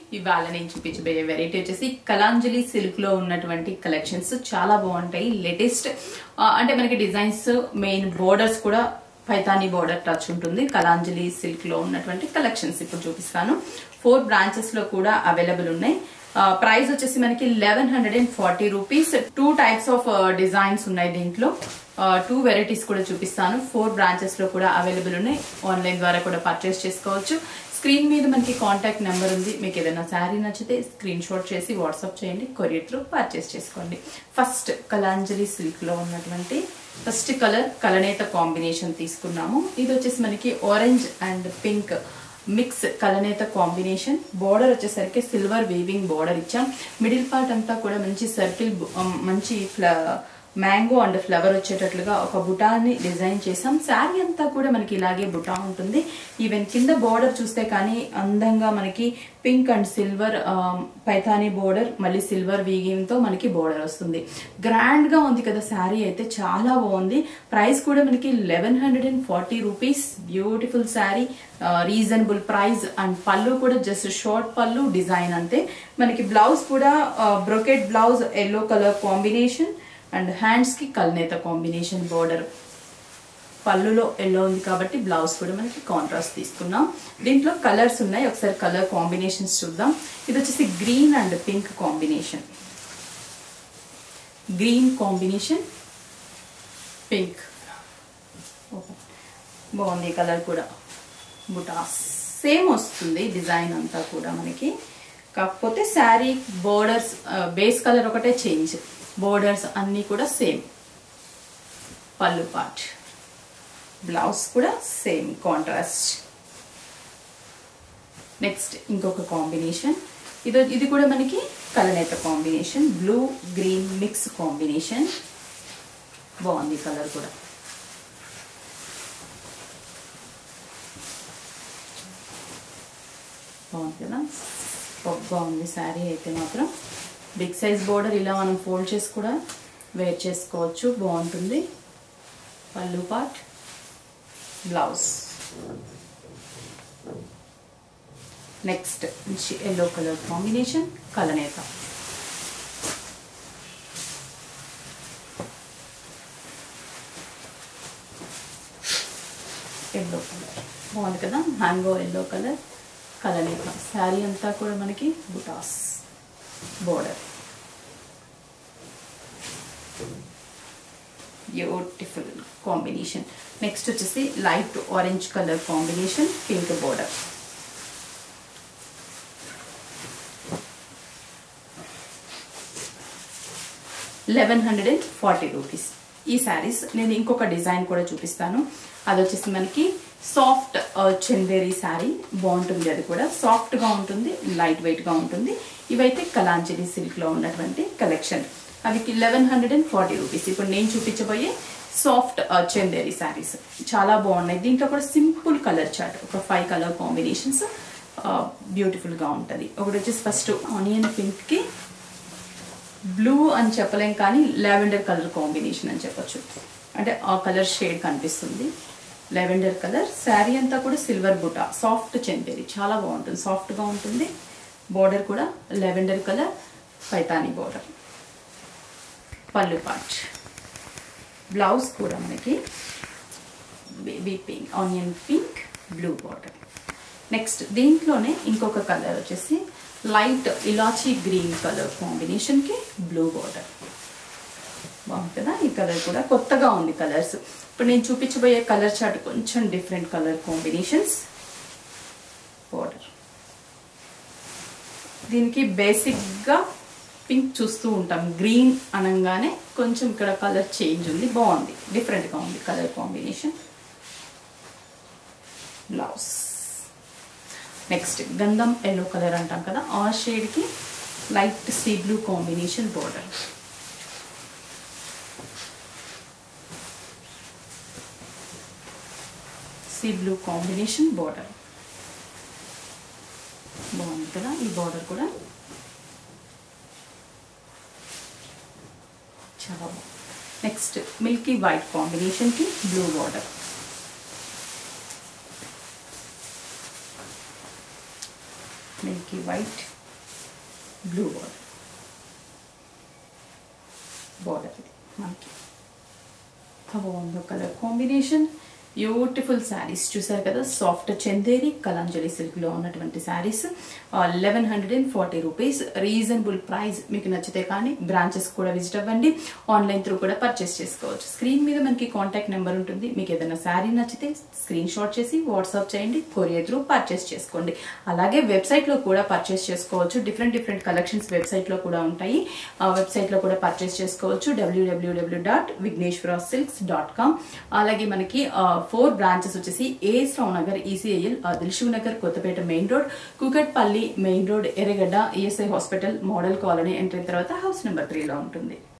ఇవాళ నేను చూపించబోయే వెరైటీ వచ్చేసి కలాంజలి సిల్క్ లో ఉన్నటువంటి కలెక్షన్స్ చాలా బాగుంటాయి లేటెస్ట్ అంటే మనకి డిజైన్స్ మెయిన్ బోర్డర్స్ కూడా పైతానీ బోర్డర్ టచ్ ఉంటుంది కలాంజలి సిల్క్ లో ఉన్నటువంటి కలెక్షన్స్ ఇప్పుడు చూపిస్తాను ఫోర్ బ్రాంచెస్ లో కూడా అవైలబుల్ ఉన్నాయి ప్రైస్ వచ్చేసి మనకి eleven hundred and forty rupees two types of designs ఉన్నాయి దీంట్లో టూ వెరైటీస్ కూడా చూపిస్తాను ఫోర్ బ్రాంచెస్ లో కూడా అవైలబుల్ ఉన్నాయి ఆన్లైన్ ద్వారా కూడా పర్చేస్ చేసుకోవచ్చు స్క్రీన్ మీద మనకి కాంటాక్ట్ నెంబర్ ఉంది మీకు ఏదైనా శారీ నచ్చితే స్క్రీన్ షాట్ చేసి వాట్సాప్ చేయండి కొరియర్ త్రూ పర్చేస్ చేసుకోండి ఫస్ట్ కలాంజలి సిల్క్ లో ఉన్నటువంటి ఫస్ట్ కలర్ కలనేత కాంబినేషన్ తీసుకున్నాము ఇది వచ్చేసి మనకి ఆరెంజ్ అండ్ పింక్ మిక్స్ కలనేత కాంబినేషన్ బోర్డర్ వచ్చేసరికి సిల్వర్ వీవింగ్ బోర్డర్ ఇచ్చాం మిడిల్ పార్ట్ అంతా కూడా మంచి సర్కిల్ మంచి మ్యాంగో అండ్ ఫ్లవర్ వచ్చేటట్లుగా ఒక బుటాని డిజైన్ చేసాం శారీ అంతా కూడా మనకి ఇలాగే బుటా ఉంటుంది ఈవెన్ కింద బోర్డర్ చూస్తే కానీ అందంగా మనకి pink and silver Paithani border మళ్ళీ సిల్వర్ వీగింగ్ తో మనకి బోర్డర్ వస్తుంది గ్రాండ్ గా ఉంది కదా శారీ అయితే చాలా బాగుంది ప్రైస్ కూడా మనకి eleven hundred and forty rupees beautiful sari reasonable price and pallu కూడా జస్ట్ షార్ట్ పళ్ళు డిజైన్ అంతే మనకి బ్లౌజ్ కూడా brocade blouse yellow colour combination and hands కి కల్నేత కాంబినేషన్ బోర్డర్ పళ్ళులో ఎల్లో ఉంది కాబట్టి బ్లౌజ్ కూడా మనకి కాంట్రాస్ట్ తీసుకున్నాం దీంట్లో కలర్స్ ఉన్నాయి ఒకసారి కలర్ కాంబినేషన్స్ చూద్దాం ఇది వచ్చేసి green and pink combination green combination pink బాగుంది కలర్ కూడా బుటాస్ సేమ్ వస్తుంది డిజైన్ అంతా కూడా మనకి కాకపోతే శారీ బోర్డర్స్ బేస్ కలర్ ఒకటే చేంజ్ బోర్డర్స్ అన్నీ కూడా సేమ్ పళ్ళు పార్ట్ బ్లౌజ్ కూడా సేమ్ కాంట్రాస్ట్ నెక్స్ట్ ఇంకొక కాంబినేషన్ ఇది ఇది కూడా మనకి కలనేత combination blue green mix combination బాగుంది కలర్ కూడా బాగుంది కదా బాగుంది శారీ అయితే మాత్రం బిగ్ సైజ్ బోర్డర్ ఇలా మనం ఫోల్డ్ చేసి కూడా వేర్ చేసుకోవచ్చు బాగుంటుంది పళ్ళు పార్ట్ బ్లౌజ్ నెక్స్ట్ మంచి ఎల్లో కలర్ కాంబినేషన్ కలనేత ఎల్లో కలర్ బాగుంది కదా మ్యాంగో ఎల్లో కలర్ కలనేత శారీ అంతా కూడా మనకి బుటాస్ బోర్డర్ బ్యూటిఫుల్ కాంబినేషన్ నెక్స్ట్ వచ్చేసి light orange colour combination pink border eleven hundred and forty rupees ఈ శారీస్ నేను ఇంకొక డిజైన్ కూడా చూపిస్తాను అది వచ్చేసి మనకి సాఫ్ట్ చందేరి శారీ బాగుంటుంది అది కూడా సాఫ్ట్గా ఉంటుంది లైట్ వెయిట్గా ఉంటుంది ఇవైతే కలాంజలి సిల్క్లో ఉన్నటువంటి కలెక్షన్ అవి eleven hundred and forty rupees ఇప్పుడు నేను చూపించబోయే సాఫ్ట్ చందేరి శారీస్ చాలా బాగున్నాయి దీంట్లో కూడా సింపుల్ కలర్ చార్ట్ ఒక ఫైవ్ కలర్ కాంబినేషన్స్ బ్యూటిఫుల్గా ఉంటుంది ఒకటి వచ్చేసి ఫస్ట్ ఆనియన్ పింక్కి బ్లూ అని చెప్పలేం కానీ లావెండర్ కలర్ కాంబినేషన్ అని చెప్పొచ్చు అంటే ఆ కలర్ షేడ్ కనిపిస్తుంది లెవెండర్ కలర్ శారీ అంతా కూడా సిల్వర్ బుట్ట సాఫ్ట్ చెందేది చాలా బాగుంటుంది సాఫ్ట్గా ఉంటుంది బోర్డర్ కూడా lavender colour Paithani border pallu part blouse కూడా మనకి baby pink onion pink blue border next దీంట్లోనే ఇంకొక కలర్ వచ్చేసి లైట్ ఇలాచీ గ్రీన్ కలర్ కాంబినేషన్కి బ్లూ బార్డర్ బాగుంటుందా ఈ కలర్ కూడా కొత్తగా ఉంది కలర్స్ ఇప్పుడు నేను చూపించబోయే కలర్ చార్ట్ కొంచెం డిఫరెంట్ కలర్ కాంబినేషన్స్ బార్డర్ దీనికి బేసిక్గా పింక్ చూస్తూ ఉంటాం గ్రీన్ అనగానే కొంచెం ఇక్కడ కలర్ చేంజ్ ఉంది బాగుంది డిఫరెంట్గా ఉంది కలర్ కాంబినేషన్ బ్లౌజ్ నెక్స్ట్ గంధం ఎల్లో కలర్ అంటాం కదా ఆ షేడ్కి light sea blue combination border sea blue combination border బాగుంది కదా ఈ బార్డర్ కూడా చాలా బాగుంది నెక్స్ట్ మిల్కీ వైట్ కాంబినేషన్కి blue border milky white blue border border ఇది మనకి ఎంత బాగుందో కలర్ కాంబినేషన్ బ్యూటిఫుల్ శారీస్ చూసారు కదా సాఫ్ట్ చందేరి కలాంజలి సిల్క్ లో ఉన్నటువంటి saris eleven hundred and forty rupees reasonable price మీకు నచ్చితే కానీ బ్రాంచెస్ కూడా విజిట్ అవ్వండి ఆన్లైన్ త్రూ కూడా పర్చేస్ చేసుకోవచ్చు స్క్రీన్ మీద మనకి కాంటాక్ట్ నెంబర్ ఉంటుంది మీకు ఏదైనా శారీ నచ్చితే స్క్రీన్ షాట్ చేసి వాట్సాప్ చేయండి కొరియర్ త్రూ పర్చేస్ చేసుకోండి అలాగే వెబ్సైట్ లో కూడా పర్చేస్ చేసుకోవచ్చు డిఫరెంట్ డిఫరెంట్ కలెక్షన్స్ వెబ్సైట్ లో కూడా ఉంటాయి ఆ వెబ్సైట్ లో కూడా పర్చేస్ చేసుకోవచ్చు WWW dot Vighneshwara silks dot com అలాగే మనకి ఫోర్ బ్రాంచెస్ వచ్చేసి AS Rao Nagar ECIL Dilsukh Nagar Kothapet main road Kukatpally main road Erragadda ESI hospital model colony entry తర్వాత హౌస్ నెంబర్ త్రీలో ఉంటుంది